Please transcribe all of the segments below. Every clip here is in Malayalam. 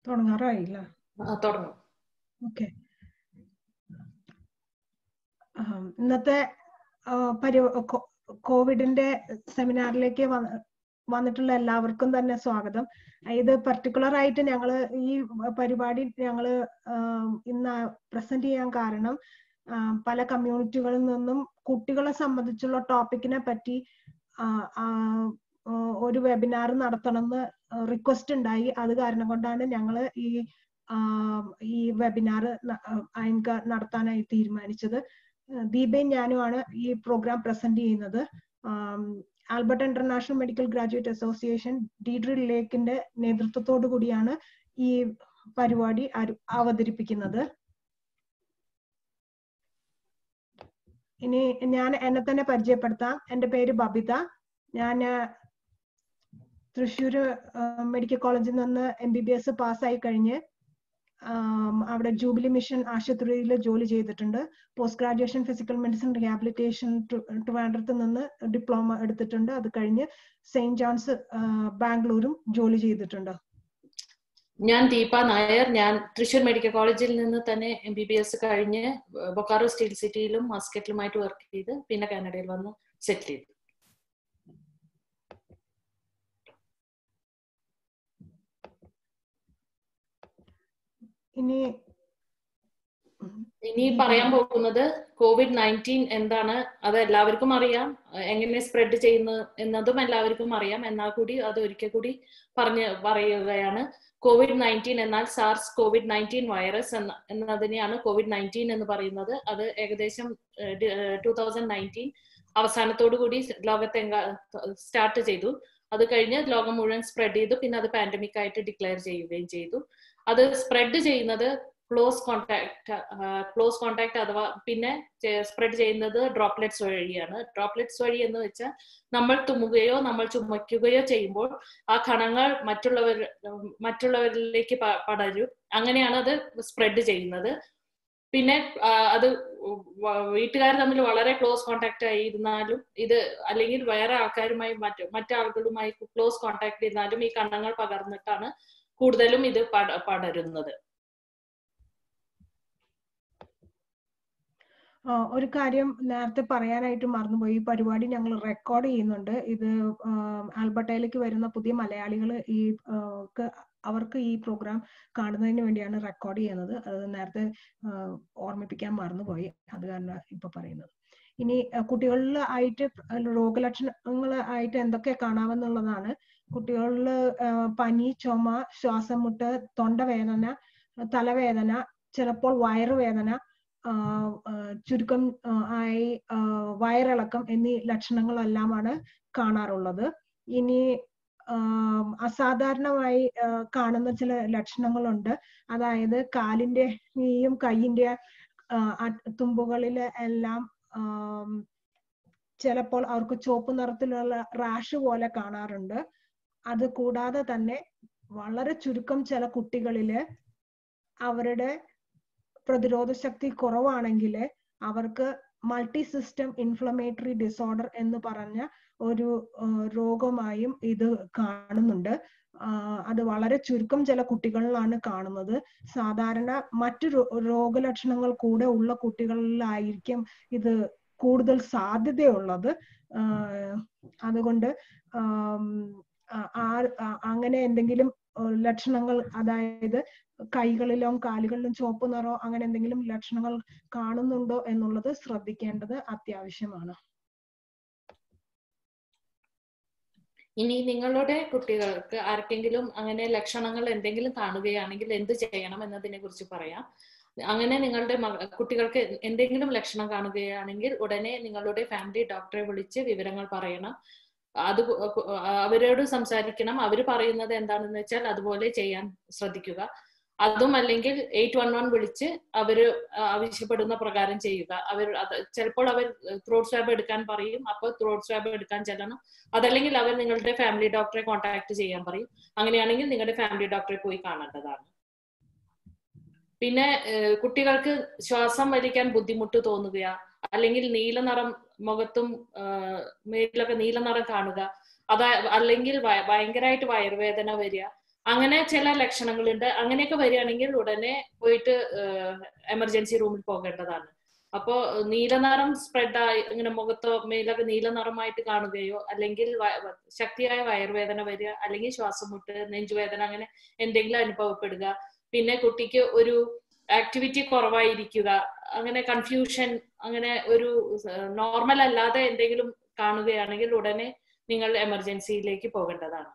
തുടങ്ങാറായില്ല ആ, തുടങ്ങും ഓക്കെ ഇന്നത്തെ ആ, പരി കോ- കോവിഡിന്റെ സെമിനാറിലേക്ക് വന്ന- വന്നിട്ടുള്ള എല്ലാവർക്കും തന്നെ സ്വാഗതം ഇത് പർട്ടിക്കുലർ ആയിട്ട് ഞങ്ങള് ഈ പരിപാടി ഞങ്ങള് ആം, ഇന്ന് പ്രസന്റ് ചെയ്യാൻ കാരണം ആ, പല കമ്മ്യൂണിറ്റികളിൽ നിന്നും കുട്ടികളെ സംബന്ധിച്ചുള്ള ടോപ്പിക്കിനെ പറ്റി ആ, ആ, ആ, ഒരു വെബിനാർ നടത്തണമെന്ന് റിക്വസ്റ്റ് ഉണ്ടായി അത് കാരണം കൊണ്ടാണ് ഞങ്ങള് ഈ ആം, ഈ വെബിനാർ നടത്താനായി തീരുമാനിച്ചത് ഏഹ് ദീപയും ഞാനുമാണ് ഈ പ്രോഗ്രാം പ്രസന്റ് ചെയ്യുന്നത് ആം, Alberta international medical graduate association ഡീഡ്രിൽ ലേക്കിന്റെ നേതൃത്വത്തോടു കൂടിയാണ് ഈ പരിപാടി അരു- അവതരിപ്പിക്കുന്നത് ഇനി ഞാൻ എന്നെ തന്നെ പരിചയപ്പെടുത്താം എന്റെ പേര് ബബിത ഞാൻ തൃശ്ശൂർ മെഡിക്കൽ കോളേജിൽ നിന്ന് എം ബി ബി എസ് പാസ്സായി കഴിഞ്ഞ് ആം, അവിടെ ജൂബിലി മിഷൻ ആശുപത്രിയിൽ ജോലി ചെയ്തിട്ടുണ്ട് post graduation physical medicine rehabilitation ട്രിവാൻഡ്രത്ത് നിന്ന് ഡിപ്ലോമ എടുത്തിട്ടുണ്ട് അത് കഴിഞ്ഞ് സെയിന്റ് ജോൺസ് ആ, ബാംഗ്ലൂരും ജോലി ചെയ്തിട്ടുണ്ട് ഞാൻ ദീപ നായർ ഞാൻ തൃശൂർ മെഡിക്കൽ കോളേജിൽ നിന്ന് തന്നെ എം ബി ബി എസ് കഴിഞ്ഞ് ബൊക്കാറോ സ്റ്റീൽ സിറ്റിയിലും മസ്കറ്റിലുമായിട്ട് വർക്ക് ചെയ്ത് പിന്നെ കാനഡയിൽ വന്ന് സെറ്റിൽ ചെയ്തു ഇനി ഇനി പറയാൻ പോകുന്നത് കോവിഡ് നയൻറ്റീൻ എന്താണ് അത് എല്ലാവർക്കും അറിയാം എങ്ങനെ സ്പ്രെഡ് ചെയ്യുന്നു എന്നതും എല്ലാവർക്കും അറിയാം എന്നാൽ കൂടി അത് ഒരിക്കൽ കൂടി പറഞ്ഞ് പറയുകയാണ് കോവിഡ് നയൻറ്റീൻ എന്നാൽ സാർസ് കോവിഡ് നയൻറ്റീൻ വൈറസ് എന്ന എന്നതിനെയാണ് കോവിഡ് നയൻറ്റീൻ എന്ന് പറയുന്നത് അത് ഏകദേശം ടൂ തൗസൻഡ് നയൻറ്റീൻ അവസാനത്തോടു കൂടി ലോകത്തെ സ്റ്റാർട്ട് ചെയ്തു അത് കഴിഞ്ഞ് ലോകം മുഴുവൻ സ്പ്രെഡ് ചെയ്തു പിന്നെ അത് പാൻഡമിക് ആയിട്ട് ഡിക്ലെയർ ചെയ്യുകയും ചെയ്തു അത് സ്പ്രെഡ് ചെയ്യുന്നത് ക്ലോസ് കോണ്ടാക്ട് ക്ലോസ് കോണ്ടാക്ട് അഥവാ പിന്നെ സ്പ്രെഡ് ചെയ്യുന്നത് ഡ്രോപ്ലെറ്റ്സ് വഴിയാണ് ഡ്രോപ്ലെറ്റ്സ് വഴി എന്ന് വെച്ചാൽ നമ്മൾ തുമ്മുകയോ നമ്മൾ ചുമയ്ക്കുകയോ ചെയ്യുമ്പോൾ ആ കണങ്ങൾ മറ്റുള്ളവർ മറ്റുള്ളവരിലേക്ക് പ- പടരും അങ്ങനെയാണ് അത് സ്പ്രെഡ് ചെയ്യുന്നത് പിന്നെ ആ, അത് വീട്ടുകാർ തമ്മിൽ വളരെ ക്ലോസ് കോണ്ടാക്ട് ആയിരുന്നാലും ഇത് അല്ലെങ്കിൽ വേറെ ആൾക്കാരുമായി മറ്റു മറ്റാളുകളുമായി ക്ലോസ് കോണ്ടാക്ട് ഇരുന്നാലും ഈ കണ്ണങ്ങൾ പകർന്നിട്ടാണ് കൂടുതലും ഇത് പട- പടരുന്നത് ആ, ഒരു കാര്യം നേരത്തെ പറയാനായിട്ട് മറന്നുപോയി ഈ പരിപാടി ഞങ്ങൾ റെക്കോർഡ് ചെയ്യുന്നുണ്ട് ഇത് ആം, ആൽബർട്ടയിലേക്ക് വരുന്ന പുതിയ മലയാളികൾ ഈ ആ, ക്ക് അവർക്ക് ഈ പ്രോഗ്രാം കാണുന്നതിന് വേണ്ടിയാണ് റെക്കോർഡ് ചെയ്യുന്നത് അത് നേരത്തെ ആ, ഓർമ്മിപ്പിക്കാൻ മറന്നുപോയി അത് കാരണം ഇപ്പൊ പറയുന്നത് ഇനി ആ, കുട്ടികളിൽ ആയിട്ട് രോഗലക്ഷണങ്ങൾ ആയിട്ട് എന്തൊക്കെ കാണാമെന്നുള്ളതാണ് കുട്ടികളിൽ പനി ചുമ ശ്വാസം മുട്ട് തൊണ്ടവേദന തലവേദന ചിലപ്പോൾ വയറുവേദന ആഹ് ആഹ് ചുരുക്കം ആഹ് ആയി ആഹ് വയറിളക്കം എന്നീ ലക്ഷണങ്ങളെല്ലാമാണ് കാണാറുള്ളത് ഇനി ആം, അസാധാരണമായി ആഹ് കാണുന്ന ചില ലക്ഷണങ്ങളുണ്ട് അതായത് കാലിന്റെയും കൈയിന്റെ ആഹ് അ- തുമ്പുകളില് എല്ലാം ആം, ചിലപ്പോൾ അവർക്ക് ചുവപ്പ് നിറത്തിലുള്ള റാഷ് പോലെ കാണാറുണ്ട് അത് കൂടാതെ തന്നെ വളരെ ചുരുക്കം ചില കുട്ടികളില് അവരുടെ പ്രതിരോധ ശക്തി കുറവാണെങ്കിൽ അവർക്ക് മൾട്ടി സിസ്റ്റം ഇൻഫ്ലമേറ്ററി ഡിസോർഡർ എന്ന് പറഞ്ഞ ഒരു ആ, രോഗമായും ഇത് കാണുന്നുണ്ട് ആ, അത് വളരെ ചുരുക്കം ചില കുട്ടികളിലാണ് കാണുന്നത് സാധാരണ മറ്റു രോ- രോഗലക്ഷണങ്ങൾ കൂടെ ഉള്ള കുട്ടികളിലായിരിക്കും ഇത് കൂടുതൽ സാധ്യതയുള്ളത് ആ, അതുകൊണ്ട് ആം, ആ- ആ- ആ- അങ്ങനെ എന്തെങ്കിലും ആ, ലക്ഷണങ്ങൾ അതായത് കൈകളിലും കാലുകളിലും ചുവപ്പ് നിറോ അങ്ങനെ എന്തെങ്കിലും ലക്ഷണങ്ങൾ കാണുന്നുണ്ടോ എന്നുള്ളത് ശ്രദ്ധിക്കേണ്ടത് അത്യാവശ്യമാണ് ഇനി നിങ്ങളുടെ കുട്ടികൾക്ക് ആർക്കെങ്കിലും അങ്ങനെ ലക്ഷണങ്ങൾ എന്തെങ്കിലും കാണുകയാണെങ്കിൽ എന്ത് ചെയ്യണം എന്നതിനെ കുറിച്ച് പറയാം അങ്ങനെ നിങ്ങളുടെ മക- കുട്ടികൾക്ക് എന്തെങ്കിലും ലക്ഷണം കാണുകയാണെങ്കിൽ ഉടനെ നിങ്ങളുടെ ഫാമിലി ഡോക്ടറെ വിളിച്ച് വിവരങ്ങൾ പറയണം അത് കു- കു- അവരോട് സംസാരിക്കണം അവർ പറയുന്നത് എന്താണെന്ന് വെച്ചാൽ അതുപോലെ ചെയ്യാൻ ശ്രദ്ധിക്കുക അതും അല്ലെങ്കിൽ എയ്റ്റ് വൺ വൺ വിളിച്ച് അവര് ആവശ്യപ്പെടുന്ന പ്രകാരം ചെയ്യുക അവർ അത് ചിലപ്പോൾ അവർ ത്രോട്ട് സ്വാബ് എടുക്കാൻ പറയും അപ്പോൾ ത്രോട്ട് സ്വാബ് എടുക്കാൻ ചെല്ലണം അതല്ലെങ്കിൽ അവർ നിങ്ങളുടെ ഫാമിലി ഡോക്ടറെ കോൺടാക്ട് ചെയ്യാൻ പറയും അങ്ങനെയാണെങ്കിൽ നിങ്ങളുടെ ഫാമിലി ഡോക്ടറെ പോയി കാണേണ്ടതാണ് പിന്നെ ഏഹ്, കുട്ടികൾക്ക് ശ്വാസം വലിക്കാൻ ബുദ്ധിമുട്ട് തോന്നുക അല്ലെങ്കിൽ നീല നിറം മുഖത്തും ആഹ്, മേലിലൊക്കെ നീല നിറം കാണുക അതാ അല്ലെങ്കിൽ ഭയ- ഭയങ്കരമായിട്ട് വയറുവേദന വരിക അങ്ങനെ ചില ലക്ഷണങ്ങളുണ്ട് അങ്ങനെയൊക്കെ വരികയാണെങ്കിൽ ഉടനെ പോയിട്ട് എമർജൻസി റൂമിൽ പോകേണ്ടതാണ് അപ്പോ നീലനിറം സ്പ്രെഡ് ആയി ഇങ്ങനെ മുഖത്തോ മേലൊക്കെ നീലനിറമായിട്ട് കാണുകയോ അല്ലെങ്കിൽ ശക്തിയായ വയറുവേദന വരിക അല്ലെങ്കിൽ ശ്വാസം മുട്ട് നെഞ്ചുവേദന അങ്ങനെ എന്തെങ്കിലും അനുഭവപ്പെടുക പിന്നെ കുട്ടിക്ക് ഒരു ആക്ടിവിറ്റി കുറവായിരിക്കുക അങ്ങനെ കൺഫ്യൂഷൻ അങ്ങനെ ഒരു നോർമൽ അല്ലാതെ എന്തെങ്കിലും കാണുകയാണെങ്കിൽ ഉടനെ നിങ്ങൾ എമർജൻസിയിലേക്ക് പോകേണ്ടതാണ്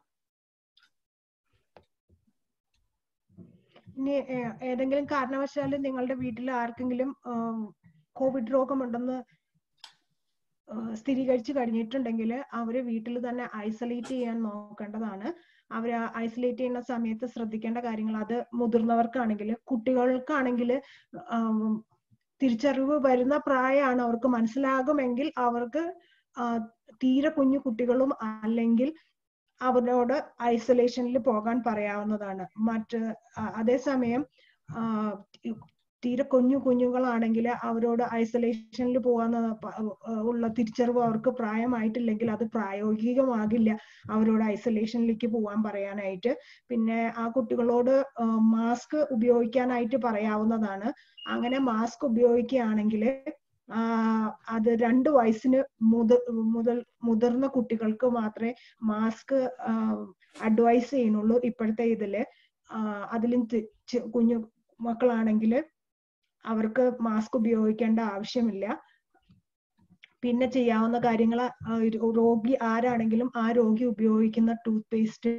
ഇനി ഏതെങ്കിലും കാരണവശാൽ നിങ്ങളുടെ വീട്ടിൽ ആർക്കെങ്കിലും കോവിഡ് രോഗമുണ്ടെന്ന് സ്ഥിരീകരിച്ചു കഴിഞ്ഞിട്ടുണ്ടെങ്കിൽ അവര് വീട്ടിൽ തന്നെ ഐസൊലേറ്റ് ചെയ്യാൻ നോക്കേണ്ടതാണ് അവർ ഐസൊലേറ്റ് ചെയ്യുന്ന സമയത്ത് ശ്രദ്ധിക്കേണ്ട കാര്യങ്ങൾ അത് മുതിർന്നവർക്കാണെങ്കിൽ കുട്ടികൾക്കാണെങ്കിൽ തിരിച്ചറിവ് വരുന്ന പ്രായമാണ് അവർക്ക് മനസ്സിലാകുമെങ്കിൽ അവർക്ക് തീരെ കുഞ്ഞു കുട്ടികളും അല്ലെങ്കിൽ അവരോട് ഐസൊലേഷനിൽ പോകാൻ പറയാവുന്നതാണ് മറ്റ് അതേസമയം തീരെ കുഞ്ഞു കുഞ്ഞുങ്ങളാണെങ്കിൽ അവരോട് ഐസൊലേഷനിൽ പോകാന്ന് ഉള്ള തിരിച്ചറിവ് അവർക്ക് പ്രായമായിട്ടില്ലെങ്കിൽ അത് പ്രായോഗികമാകില്ല അവരോട് ഐസൊലേഷനിലേക്ക് പോകാൻ പറയാനായിട്ട് പിന്നെ ആ കുട്ടികളോട് മാസ്ക് ഉപയോഗിക്കാനായിട്ട് പറയാവുന്നതാണ് അങ്ങനെ മാസ്ക് ഉപയോഗിക്കുകയാണെങ്കിൽ അത് രണ്ട് വയസ്സിന് മുത മുതൽ മുതിർന്ന കുട്ടികൾക്ക് മാത്രമേ മാസ്ക് അഡ്വൈസ് ചെയ്യുന്നുള്ളൂ ഇപ്പോഴത്തെ ഇതില് അതിലും കുഞ്ഞു മക്കളാണെങ്കിൽ അവർക്ക് മാസ്ക് ഉപയോഗിക്കേണ്ട ആവശ്യമില്ല പിന്നെ ചെയ്യാവുന്ന കാര്യങ്ങൾ രോഗി ആരാണെങ്കിലും ആ രോഗി ഉപയോഗിക്കുന്ന toothpaste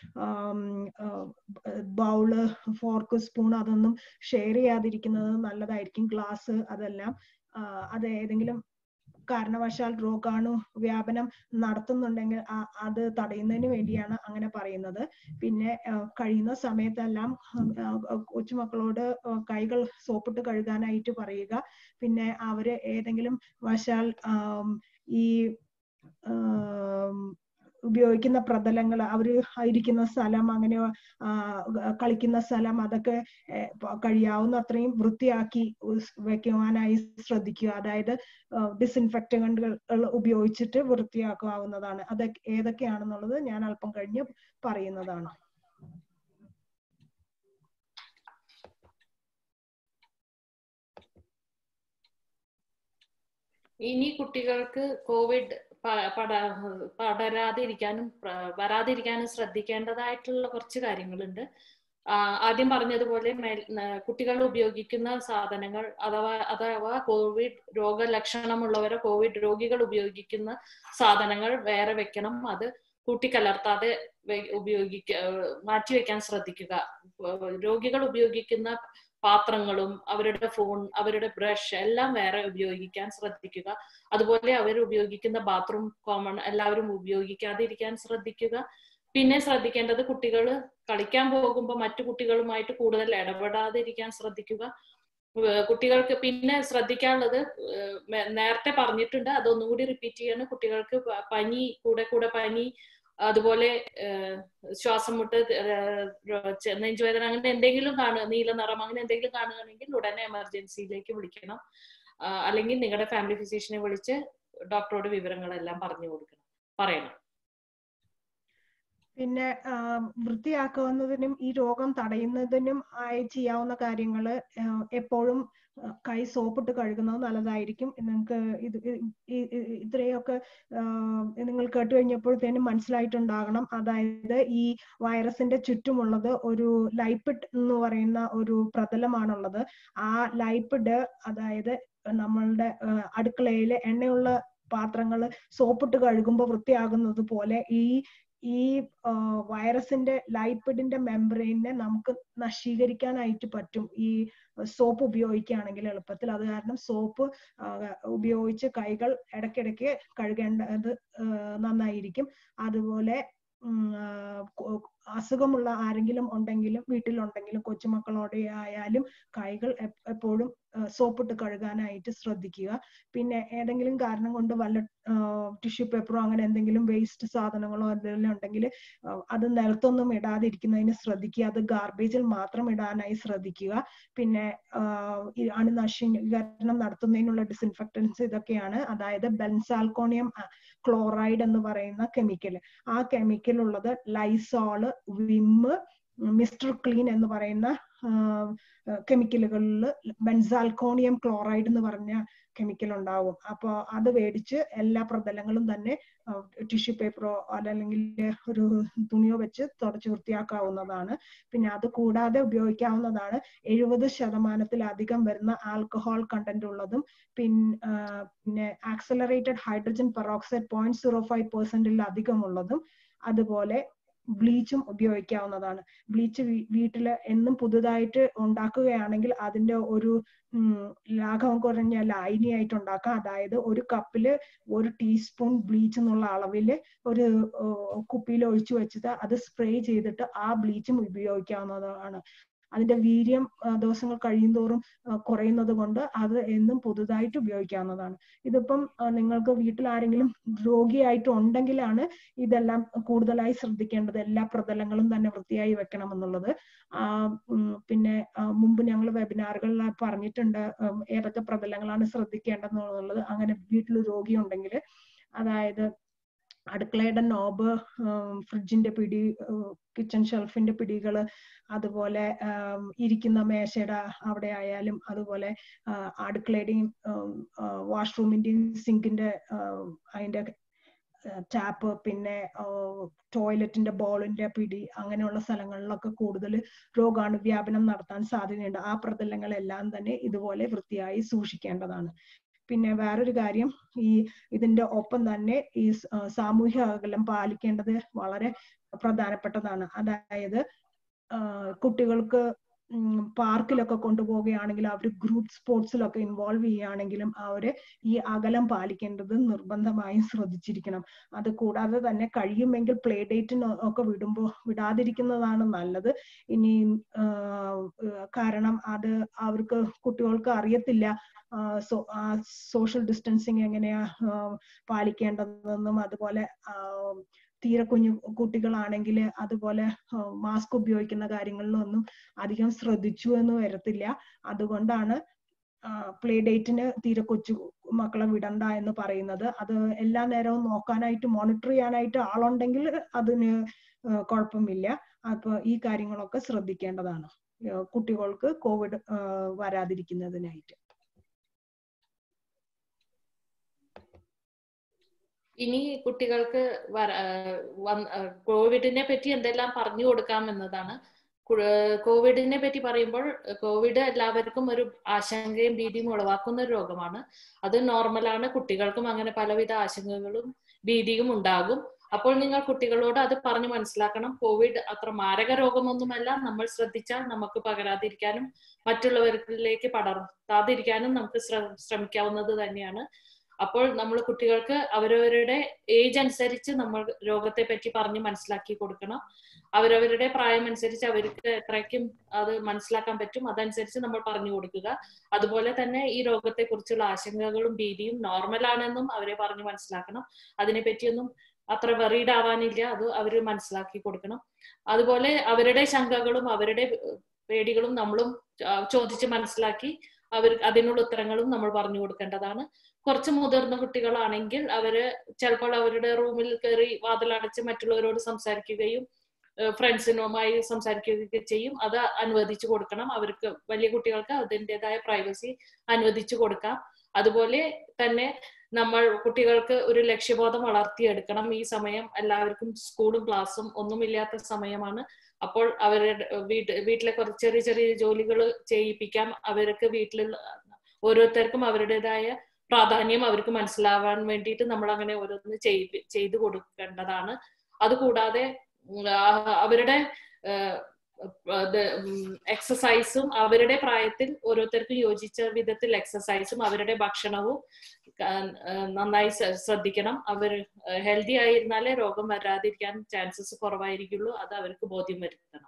bowl fork spoon അതൊന്നും ഷെയർ ചെയ്യാതിരിക്കുന്നത് നല്ലതായിരിക്കും ഗ്ലാസ് അതെല്ലാം അത് ഏതെങ്കിലും കാരണവശാൽ രോഗാണു വ്യാപനം നടത്തുന്നുണ്ടെങ്കിൽ അത് തടയുന്നതിന് വേണ്ടിയാണ് അങ്ങനെ പറയുന്നത് പിന്നെ കഴിയുന്ന സമയത്തെല്ലാം കൊച്ചുമക്കളോട് കൈകൾ സോപ്പിട്ട് കഴുകാനായിട്ട് പറയുക പിന്നെ അവര് ഏതെങ്കിലും വശാൽ ഈ ഉപയോഗിക്കുന്ന പ്രതലങ്ങൾ അവർ ഇരിക്കുന്ന സ്ഥലം അങ്ങനെ കളിക്കുന്ന സ്ഥലം അതൊക്കെ കഴിയാവുന്ന അത്രയും വൃത്തിയാക്കി വെക്കുവാനായി ശ്രദ്ധിക്കുക അതായത് ഡിസിൻഫെക്റ്റന്റുകൾ ഉപയോഗിച്ചിട്ട് വൃത്തിയാക്കാവുന്നതാണ് അത് ഏതൊക്കെയാണെന്നുള്ളത് ഞാൻ അല്പം കഴിഞ്ഞ് പറയുന്നതാണ് ഇനി കുട്ടികൾക്ക് കോവിഡ് പടരാതിരിക്കാനും വരാതിരിക്കാനും ശ്രദ്ധിക്കേണ്ടതായിട്ടുള്ള കുറച്ച് കാര്യങ്ങളുണ്ട് ആദ്യം പറഞ്ഞതുപോലെ കുട്ടികൾ ഉപയോഗിക്കുന്ന സാധനങ്ങൾ അഥവാ അഥവാ കോവിഡ് രോഗലക്ഷണമുള്ളവരോ കോവിഡ് രോഗികൾ ഉപയോഗിക്കുന്ന സാധനങ്ങൾ വേറെ വെക്കണം അത് കൂട്ടിക്കലർത്താതെ ഉപയോഗിക്ക മാറ്റിവെക്കാൻ ശ്രദ്ധിക്കുക രോഗികൾ ഉപയോഗിക്കുന്ന പാത്രങ്ങളും അവരുടെ ഫോൺ അവരുടെ ബ്രഷ് എല്ലാം വേറെ ഉപയോഗിക്കാൻ ശ്രദ്ധിക്കുക അതുപോലെ അവർ ഉപയോഗിക്കുന്ന ബാത്റൂം കോമൺ എല്ലാവരും ഉപയോഗിക്കാതിരിക്കാൻ ശ്രദ്ധിക്കുക പിന്നെ ശ്രദ്ധിക്കേണ്ടത് കുട്ടികൾ കളിക്കാൻ പോകുമ്പോൾ മറ്റു കുട്ടികളുമായിട്ട് കൂടുതൽ ഇടപെടാതിരിക്കാൻ ശ്രദ്ധിക്കുക കുട്ടികൾക്ക് പിന്നെ ശ്രദ്ധിക്കാനുള്ളത് നേരത്തെ പറഞ്ഞിട്ടുണ്ട് അതൊന്നും കൂടി റിപ്പീറ്റ് ചെയ്യാണ് കുട്ടികൾക്ക് പനി കൂടെ കൂടെ പനി അതുപോലെ ശ്വാസം മുട്ട് നെഞ്ചുവേദന അങ്ങനെ എന്തെങ്കിലും കാണുക നീല നിറം അങ്ങനെ എന്തെങ്കിലും കാണുകയാണെങ്കിൽ ഉടനെ എമർജൻസിയിലേക്ക് വിളിക്കണം അല്ലെങ്കിൽ നിങ്ങളുടെ ഫാമിലി ഫിസിഷ്യനെ വിളിച്ച് ഡോക്ടറോട് വിവരങ്ങളെല്ലാം പറഞ്ഞു കൊടുക്കണം പറയണം പിന്നെ വൃത്തിയാക്കുന്നതിനും ഈ രോഗം തടയുന്നതിനും ആയി ചെയ്യാവുന്ന കാര്യങ്ങൾ എപ്പോഴും കൈ സോപ്പിട്ട് കഴുകുന്നത് നല്ലതായിരിക്കും നിങ്ങൾക്ക് ഇത് ഇത്രയൊക്കെ നിങ്ങൾ കേട്ട് കഴിഞ്ഞപ്പോഴത്തേനും മനസ്സിലായിട്ടുണ്ടാകണം അതായത് ഈ വൈറസിന്റെ ചുറ്റുമുള്ളത് ഒരു ലൈപ്പിഡ് എന്ന് പറയുന്ന ഒരു പ്രതലമാണുള്ളത് ആ ലൈപ്പിഡ് അതായത് നമ്മളുടെ അടുക്കളയിലെ എണ്ണയുള്ള പാത്രങ്ങൾ സോപ്പിട്ട് കഴുകുമ്പോൾ വൃത്തിയാകുന്നത് പോലെ ഈ ഈ വൈറസിന്റെ ലൈപ്പിഡിന്റെ മെമ്പറൈനെ നമുക്ക് നശീകരിക്കാനായിട്ട് പറ്റും ഈ സോപ്പ് ഉപയോഗിക്കുകയാണെങ്കിൽ എളുപ്പത്തിൽ അത് കാരണം സോപ്പ് ഉപയോഗിച്ച് കൈകൾ ഇടയ്ക്കിടയ്ക്ക് കഴുകേണ്ടത് നന്നായിരിക്കും അതുപോലെ അസുഖമുള്ള ആരെങ്കിലും ഉണ്ടെങ്കിലും വീട്ടിലുണ്ടെങ്കിലും കൊച്ചുമക്കളോടെ ആയാലും കൈകൾ എപ്പോഴും സോപ്പിട്ട് കഴുകാനായിട്ട് ശ്രദ്ധിക്കുക പിന്നെ ഏതെങ്കിലും കാരണം കൊണ്ട് വല്ല ടിഷ്യൂ പേപ്പറോ അങ്ങനെ എന്തെങ്കിലും വേസ്റ്റ് സാധനങ്ങളോ എന്തെങ്കിലും ഉണ്ടെങ്കിൽ അത് നിലത്തൊന്നും ഇടാതിരിക്കുന്നതിന് ശ്രദ്ധിക്കുക അത് ഗാർബേജിൽ മാത്രം ഇടാനായി ശ്രദ്ധിക്കുക പിന്നെ അണുനശീകരണം നടത്തുന്നതിനുള്ള ഡിസിൻഫെക്ടൻസ് ഇതൊക്കെയാണ് അതായത് ബെൻസാൽക്കോണിയം ക്ലോറൈഡ് എന്ന് പറയുന്ന കെമിക്കൽ ആ കെമിക്കൽ ഉള്ളത് ലൈസോള് വിമ്മ് മിസ്റ്റർ ക്ലീൻ എന്ന് പറയുന്ന കെമിക്കലുകളിൽ ബെൻസാൽക്കോണിയം ക്ലോറൈഡ് എന്ന് പറഞ്ഞ കെമിക്കൽ ഉണ്ടാവും അപ്പോൾ അത് മേടിച്ച് എല്ലാ പ്രതലങ്ങളും തന്നെ ടിഷ്യൂ പേപ്പറോ അല്ലെങ്കിൽ ഒരു തുണിയോ വെച്ച് തുടച്ച് വൃത്തിയാക്കാവുന്നതാണ് പിന്നെ അത് കൂടാതെ ഉപയോഗിക്കാവുന്നതാണ് എഴുപത് ശതമാനത്തിലധികം വരുന്ന ആൽക്കഹോൾ കണ്ടന്റ് ഉള്ളതും പിന്നെ accelerated hydrogen peroxide point zero five പെർസെന്റിൽ അധികമുള്ളതും അതുപോലെ ബ്ലീച്ചും ഉപയോഗിക്കാവുന്നതാണ് ബ്ലീച്ച് വീട്ടിൽ എന്നും പുതുതായിട്ട് ഉണ്ടാക്കുകയാണെങ്കിൽ അതിന്റെ ഒരു ലാഘവം കുറഞ്ഞ ലായനിയായിട്ട് ഉണ്ടാക്കാം അതായത് ഒരു കപ്പില് ഒരു ടീസ്പൂൺ ബ്ലീച്ച് എന്നുള്ള അളവില് ഒരു കുപ്പിയിൽ ഒഴിച്ചു വെച്ചിട്ട് അത് സ്പ്രേ ചെയ്തിട്ട് ആ ബ്ലീച്ചും ഉപയോഗിക്കാവുന്നതാണ് അതിന്റെ വീര്യം ദിവസങ്ങൾ കഴിയുന്തോറും കുറയുന്നത് കൊണ്ട് അത് എന്നും പുതുതായിട്ട് ഉപയോഗിക്കാവുന്നതാണ് ഇതിപ്പം നിങ്ങൾക്ക് വീട്ടിൽ ആരെങ്കിലും രോഗിയായിട്ട് ഉണ്ടെങ്കിലാണ് ഇതെല്ലാം കൂടുതലായി ശ്രദ്ധിക്കേണ്ടത് എല്ലാ പ്രതലങ്ങളും തന്നെ വൃത്തിയായി വെക്കണം എന്നുള്ളത് പിന്നെ മുമ്പ് ഞങ്ങൾ വെബിനാറുകളിൽ പറഞ്ഞിട്ടുണ്ട് ഏതൊക്കെ പ്രതലങ്ങളാണ് ശ്രദ്ധിക്കേണ്ടതെന്നുള്ളത് അങ്ങനെ വീട്ടിൽ രോഗി ഉണ്ടെങ്കിൽ അതായത് അടുക്കളയുടെ നോബ് ഫ്രിഡ്ജിന്റെ പിടി കിച്ചൺ ഷെൽഫിന്റെ പിടികള് അതുപോലെ ഇരിക്കുന്ന മേശയുടെ അവിടെ ആയാലും അതുപോലെ അടുക്കളയുടെയും വാഷ്റൂമിന്റെയും സിങ്കിന്റെ അതിന്റെ ടാപ്പ് പിന്നെ ടോയ്ലറ്റിന്റെ ബോളിന്റെ പിടി അങ്ങനെയുള്ള സ്ഥലങ്ങളിലൊക്കെ കൂടുതൽ രോഗാണു വ്യാപനം നടത്താൻ സാധ്യതയുണ്ട് ആ പ്രതലങ്ങളെല്ലാം തന്നെ ഇതുപോലെ വൃത്തിയായി സൂക്ഷിക്കേണ്ടതാണ് പിന്നെ വേറൊരു കാര്യം ഈ ഇതിന്റെ ഒപ്പം തന്നെ ഈ സാമൂഹ്യ അകലം പാലിക്കേണ്ടത് വളരെ പ്രധാനപ്പെട്ടതാണ് അതായത് കുട്ടികൾക്ക് പാർക്കിലൊക്കെ കൊണ്ടുപോവുകയാണെങ്കിൽ അവർ ഗ്രൂപ്പ് സ്പോർട്സിലൊക്കെ ഇൻവോൾവ് ചെയ്യുകയാണെങ്കിലും അവര് ഈ അകലം പാലിക്കേണ്ടത് നിർബന്ധമായും ശ്രദ്ധിച്ചിരിക്കണം അത് കൂടാതെ തന്നെ കഴിയുമെങ്കിൽ പ്ലേ ഡേറ്റിന് ഒക്കെ വിടുമ്പോൾ വിടാതിരിക്കുന്നതാണ് നല്ലത് ഇനി കാരണം അത് അവർക്ക് കുട്ടികൾക്ക് അറിയത്തില്ല സോഷ്യൽ ഡിസ്റ്റൻസിങ് എങ്ങനെയാ പാലിക്കേണ്ടതെന്നും അതുപോലെ തീരെ കുഞ്ഞു കുട്ടികളാണെങ്കിൽ അതുപോലെ മാസ്ക് ഉപയോഗിക്കുന്ന കാര്യങ്ങളിലൊന്നും അധികം ശ്രദ്ധിച്ചു എന്ന് വരത്തില്ല അതുകൊണ്ടാണ് പ്ലേ ഡേറ്റിന് തീരെ കൊച്ചു മക്കളെ വിടണ്ട എന്ന് പറയുന്നത് അത് എല്ലാ നേരവും നോക്കാനായിട്ട് മോണിറ്റർ ചെയ്യാനായിട്ട് ആളുണ്ടെങ്കിൽ അതിന് കുഴപ്പമില്ല അപ്പൊ ഈ കാര്യങ്ങളൊക്കെ ശ്രദ്ധിക്കേണ്ടതാണ് കുട്ടികൾക്ക് കോവിഡ് വരാതിരിക്കുന്നതിനായിട്ട് ഇനി കുട്ടികൾക്ക് കോവിഡിനെ പറ്റി എന്തെല്ലാം പറഞ്ഞു കൊടുക്കാം എന്നതാണ് കോവിഡിനെ പറ്റി പറയുമ്പോൾ കോവിഡ് എല്ലാവർക്കും ഒരു ആശങ്കയും ഭീതിയും ഉളവാക്കുന്ന ഒരു രോഗമാണ് അത് നോർമലാണ് കുട്ടികൾക്കും അങ്ങനെ പലവിധ ആശങ്കകളും ഭീതിയും ഉണ്ടാകും അപ്പോൾ നിങ്ങൾ കുട്ടികളോട് അത് പറഞ്ഞു മനസ്സിലാക്കണം കോവിഡ് അത്ര മാരക രോഗമൊന്നുമല്ല നമ്മൾ ശ്രദ്ധിച്ചാൽ നമുക്ക് പകരാതിരിക്കാനും മറ്റുള്ളവരിലേക്ക് പടർത്താതിരിക്കാനും നമുക്ക് ശ്രമിക്കാവുന്നത് തന്നെയാണ് അപ്പോൾ നമ്മൾ കുട്ടികൾക്ക് അവരവരുടെ ഏജ് അനുസരിച്ച് നമ്മൾ രോഗത്തെ പറ്റി പറഞ്ഞ് മനസ്സിലാക്കി കൊടുക്കണം അവരവരുടെ പ്രായം അനുസരിച്ച് അവർക്ക് എത്രയ്ക്കും അത് മനസ്സിലാക്കാൻ പറ്റും അതനുസരിച്ച് നമ്മൾ പറഞ്ഞു കൊടുക്കുക അതുപോലെ തന്നെ ഈ രോഗത്തെ കുറിച്ചുള്ള ആശങ്കകളും ഭീതിയും നോർമൽ ആണെന്നും അവരെ പറഞ്ഞ് മനസ്സിലാക്കണം അതിനെ പറ്റിയൊന്നും അത്ര വെറീഡ് ആവാനില്ല അത് അവർ മനസ്സിലാക്കി കൊടുക്കണം അതുപോലെ അവരുടെ ശങ്കകളും അവരുടെ പേടികളും നമ്മളും ചോദിച്ച് മനസ്സിലാക്കി അവർ അതിനുള്ള ഉത്തരങ്ങളും നമ്മൾ പറഞ്ഞു കൊടുക്കേണ്ടതാണ് കുറച്ച് മുതിർന്ന കുട്ടികളാണെങ്കിൽ അവര് ചിലപ്പോൾ അവരുടെ റൂമിൽ കയറി വാതിലടച്ച് മറ്റുള്ളവരോട് സംസാരിക്കുകയും ഫ്രണ്ട്സിനുമായി സംസാരിക്കുകയൊക്കെ ചെയ്യും അത് അനുവദിച്ചു കൊടുക്കണം അവർക്ക് വലിയ കുട്ടികൾക്ക് അതിൻ്റെതായ പ്രൈവസി അനുവദിച്ചു കൊടുക്കാം അതുപോലെ തന്നെ നമ്മൾ കുട്ടികൾക്ക് ഒരു ലക്ഷ്യബോധം വളർത്തിയെടുക്കണം ഈ സമയം എല്ലാവർക്കും സ്കൂളും ക്ലാസ്സും ഒന്നുമില്ലാത്ത സമയമാണ് അപ്പോൾ അവരുടെ വീട്ട് വീട്ടിലെ കുറച്ച് ചെറിയ ചെറിയ ജോലികൾ ചെയ്യിപ്പിക്കാം അവർക്ക് വീട്ടിൽ ഓരോരുത്തർക്കും അവരുടേതായ പ്രാധാന്യം അവർക്ക് മനസ്സിലാവാൻ വേണ്ടിയിട്ട് നമ്മൾ അങ്ങനെ ഓരോന്ന് ചെയ്ത് ചെയ്തു കൊടുക്കേണ്ടതാണ് അതുകൂടാതെ അവരുടെ എക്സസൈസും അവരുടെ പ്രായത്തിൽ ഓരോരുത്തർക്കും യോജിച്ച വിധത്തിൽ എക്സസൈസും അവരുടെ ഭക്ഷണവും നന്നായി ശ്രദ്ധിക്കണം അവർ ഹെൽത്തി ആയിരുന്നാലേ രോഗം വരാതിരിക്കാൻ ചാൻസസ് കുറവായിരിക്കുള്ളൂ അത് അവർക്ക് ബോധ്യം വരുത്തണം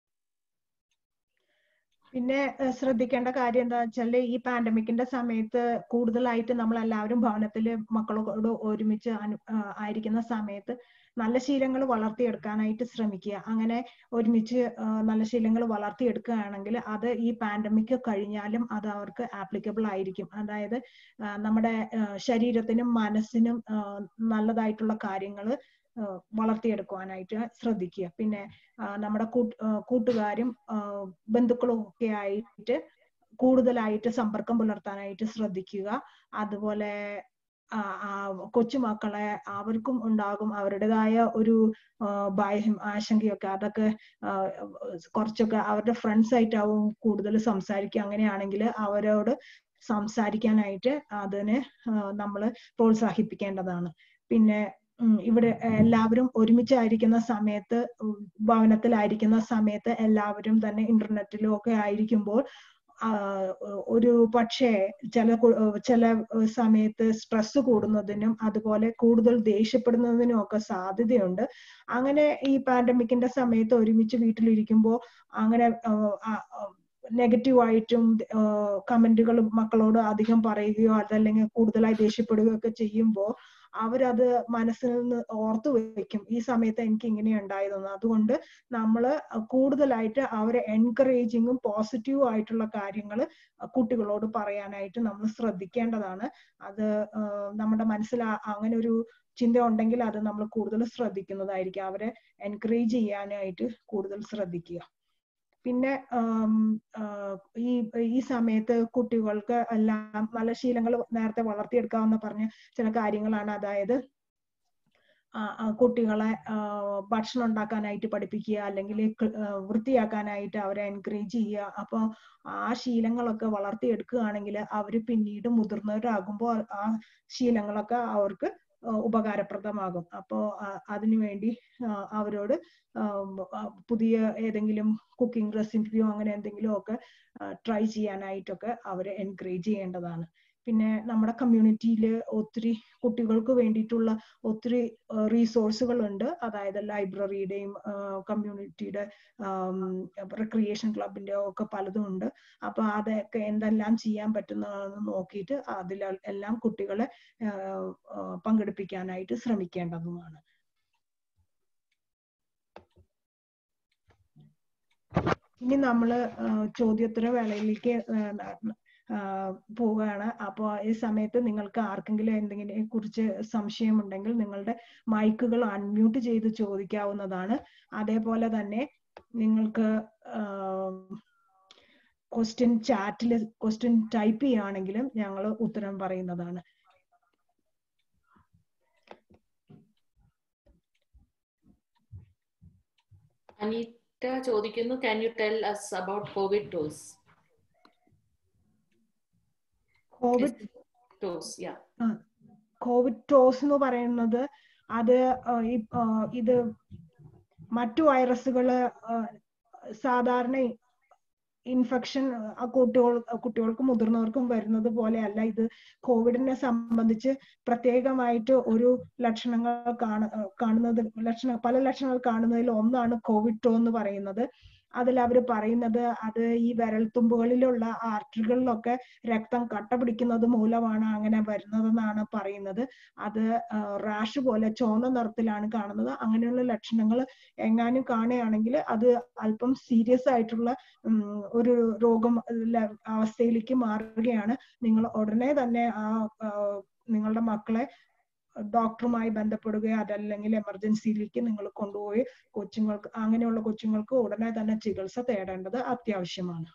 പിന്നെ ശ്രദ്ധിക്കേണ്ട കാര്യം എന്താ വെച്ചാല് ഈ പാൻഡമിക്കിന്റെ സമയത്ത് കൂടുതലായിട്ട് നമ്മൾ എല്ലാവരും ഭവനത്തിൽ മക്കളോട് ഒരുമിച്ച് ആയിരിക്കുന്ന സമയത്ത് നല്ല ശീലങ്ങൾ വളർത്തിയെടുക്കാനായിട്ട് ശ്രമിക്കുക അങ്ങനെ ഒരുമിച്ച് നല്ല ശീലങ്ങൾ വളർത്തിയെടുക്കുകയാണെങ്കിൽ അത് ഈ പാൻഡമിക് കഴിഞ്ഞാലും അത് അവർക്ക് ആപ്ലിക്കബിൾ ആയിരിക്കും അതായത് നമ്മുടെ ശരീരത്തിനും മനസ്സിനും നല്ലതായിട്ടുള്ള കാര്യങ്ങൾ വളർത്തിയെടുക്കുവാനായിട്ട് ശ്രദ്ധിക്കുക പിന്നെ നമ്മുടെ കൂട്ടുകാരും ബന്ധുക്കളും ഒക്കെ ആയിട്ട് കൂടുതലായിട്ട് സമ്പർക്കം പുലർത്താനായിട്ട് ശ്രദ്ധിക്കുക അതുപോലെ കൊച്ചുമക്കളെ അവർക്കും ഉണ്ടാകും അവരുടേതായ ഒരു ഭയം ആശങ്കയൊക്കെ അതൊക്കെ കുറച്ചൊക്കെ അവരുടെ ഫ്രണ്ട്സ് ആയിട്ടാവും കൂടുതൽ സംസാരിക്കുക അങ്ങനെയാണെങ്കിൽ അവരോട് സംസാരിക്കാനായിട്ട് അതിനെ നമ്മൾ പ്രോത്സാഹിപ്പിക്കേണ്ടതാണ് പിന്നെ ഇവിടെ എല്ലാവരും ഒരുമിച്ചായിരിക്കുന്ന സമയത്ത് ഭവനത്തിലായിരിക്കുന്ന സമയത്ത് എല്ലാവരും തന്നെ ഇന്റർനെറ്റിലും ഒക്കെ ആയിരിക്കുമ്പോൾ ഒരു പക്ഷേ ചില ചില സമയത്ത് സ്ട്രെസ് കൂടുന്നതിനും അതുപോലെ കൂടുതൽ ദേഷ്യപ്പെടുന്നതിനും ഒക്കെ സാധ്യതയുണ്ട് അങ്ങനെ ഈ പാൻഡമിക്കിന്റെ സമയത്ത് ഒരുമിച്ച് വീട്ടിലിരിക്കുമ്പോൾ അങ്ങനെ നെഗറ്റീവ് ആയിട്ടും കമന്റുകൾ മക്കളോട് അധികം പറയുകയോ അതല്ലെങ്കിൽ കൂടുതലായി ദേഷ്യപ്പെടുകയോ ഒക്കെ ചെയ്യുമ്പോൾ അവരത് മനസ്സിൽ നിന്ന് ഓർത്തു വെക്കും ഈ സമയത്ത് എനിക്ക് ഇങ്ങനെ ഉണ്ടായതെന്ന് അതുകൊണ്ട് നമ്മൾ കൂടുതലായിട്ട് അവരെ എൻകറേജിങ്ങും പോസിറ്റീവും ആയിട്ടുള്ള കാര്യങ്ങൾ കുട്ടികളോട് പറയാനായിട്ട് നമ്മൾ ശ്രദ്ധിക്കേണ്ടതാണ് അത് നമ്മുടെ മനസ്സിൽ അങ്ങനെ ഒരു ചിന്ത ഉണ്ടെങ്കിൽ അത് നമ്മൾ കൂടുതൽ ശ്രദ്ധിക്കുന്നതായിരിക്കും അവരെ എൻകറേജ് ചെയ്യാനായിട്ട് കൂടുതൽ ശ്രദ്ധിക്കുക പിന്നെ ഈ ഈ സമയത്ത് കുട്ടികൾക്ക് എല്ലാം നല്ല ശീലങ്ങൾ നേരത്തെ വളർത്തിയെടുക്കാമെന്ന് പറഞ്ഞ ചില കാര്യങ്ങളാണ് അതായത് കുട്ടികളെ ഭക്ഷണം ഉണ്ടാക്കാനായിട്ട് പഠിപ്പിക്കുക അല്ലെങ്കിൽ വൃത്തിയാക്കാനായിട്ട് അവരെ എൻകറേജ് ചെയ്യുക അപ്പോൾ ആ ശീലങ്ങളൊക്കെ വളർത്തിയെടുക്കുകയാണെങ്കിൽ അവർ പിന്നീട് മുതിർന്നവരാകുമ്പോൾ ആ ശീലങ്ങളൊക്കെ അവർക്ക് ഉപകാരപ്രദമാകും അപ്പോൾ അതിനുവേണ്ടി അവരോട് പുതിയ ഏതെങ്കിലും കുക്കിംഗ് റെസിപ്പിയോ അങ്ങനെ എന്തെങ്കിലും ഒക്കെ ട്രൈ ചെയ്യാനായിട്ടൊക്കെ അവരെ എൻകറേജ് ചെയ്യേണ്ടതാണ് പിന്നെ നമ്മുടെ കമ്മ്യൂണിറ്റിയിൽ ഒത്തിരി കുട്ടികൾക്ക് വേണ്ടിയിട്ടുള്ള ഒത്തിരി റീസോഴ്സുകൾ ഉണ്ട് അതായത് ലൈബ്രറിയുടെയും കമ്മ്യൂണിറ്റിയുടെ റിക്രിയേഷൻ ക്ലബിന്റെ ഒക്കെ പലതും ഉണ്ട് അപ്പൊ അതൊക്കെ എന്തെല്ലാം ചെയ്യാൻ പറ്റുന്നതെന്ന് നോക്കിയിട്ട് അതിൽ എല്ലാം കുട്ടികളെ പങ്കെടുപ്പിക്കാനായിട്ട് ശ്രമിക്കേണ്ടതുമാണ് ഇനി നമ്മള് ചോദ്യോത്തര വേളയിലേക്ക് പോവുകയാണ് അപ്പോൾ ഈ സമയത്ത് നിങ്ങൾക്ക് ആർക്കെങ്കിലും എന്തെങ്കിലും കുറിച്ച് സംശയമുണ്ടെങ്കിൽ നിങ്ങളുടെ മൈക്കുകൾ അൺമ്യൂട്ട് ചെയ്ത് ചോദിക്കാവുന്നതാണ് അതേപോലെ തന്നെ നിങ്ങൾക്ക് ക്വസ്റ്റ്യൻ ചാറ്റിൽ ക്വസ്റ്റ്യൻ ടൈപ്പ് ചെയ്യുകയാണെങ്കിലും ഞങ്ങൾ ഉത്തരം പറയുന്നതാണ് അനീറ്റ ചോദിക്കുന്നു can you tell us about Covid toes Covid toes yeah Covid toes എന്ന് പറയുന്നത് അത് ഇത് മറ്റു വൈറസുകള് സാധാരണ ഇൻഫെക്ഷൻ കുട്ടികൾ കുട്ടികൾക്കും മുതിർന്നവർക്കും വരുന്നത് പോലെയല്ല ഇത് കോവിഡിനെ സംബന്ധിച്ച് പ്രത്യേകമായിട്ട് ഒരു ലക്ഷണങ്ങൾ കാണ കാണുന്നത് ലക്ഷണ പല ലക്ഷണങ്ങൾ കാണുന്നതിൽ ഒന്നാണ് കോവിഡ് ടോ എന്ന് പറയുന്നത് അതിൽ അവർ പറയുന്നത് അത് ഈ വിരൽത്തുമ്പുകളിലുള്ള ആർട്ടറികളിലൊക്കെ രക്തം കട്ട പിടിക്കുന്നത് മൂലമാണ് അങ്ങനെ വരുന്നതെന്നാണ് പറയുന്നത് അത് റാഷ് പോലെ ചുവന്ന നിറത്തിലാണ് കാണുന്നത് അങ്ങനെയുള്ള ലക്ഷണങ്ങൾ എങ്ങാനും കാണുകയാണെങ്കിൽ അത് അല്പം സീരിയസ് ആയിട്ടുള്ള ഒരു രോഗം അവസ്ഥയിലേക്ക് മാറുകയാണ് നിങ്ങൾ ഉടനെ തന്നെ ആ നിങ്ങളുടെ മക്കളെ ഡോക്ടറുമായി ബന്ധപ്പെടുകയോ അതല്ലെങ്കിൽ എമർജൻസിയിലേക്ക് നിങ്ങൾ കൊണ്ടുപോയി കൊച്ചുങ്ങൾക്ക് അങ്ങനെയുള്ള കൊച്ചുങ്ങൾക്ക് ഉടനെ തന്നെ ചികിത്സ തേടേണ്ടത് അത്യാവശ്യമാണ്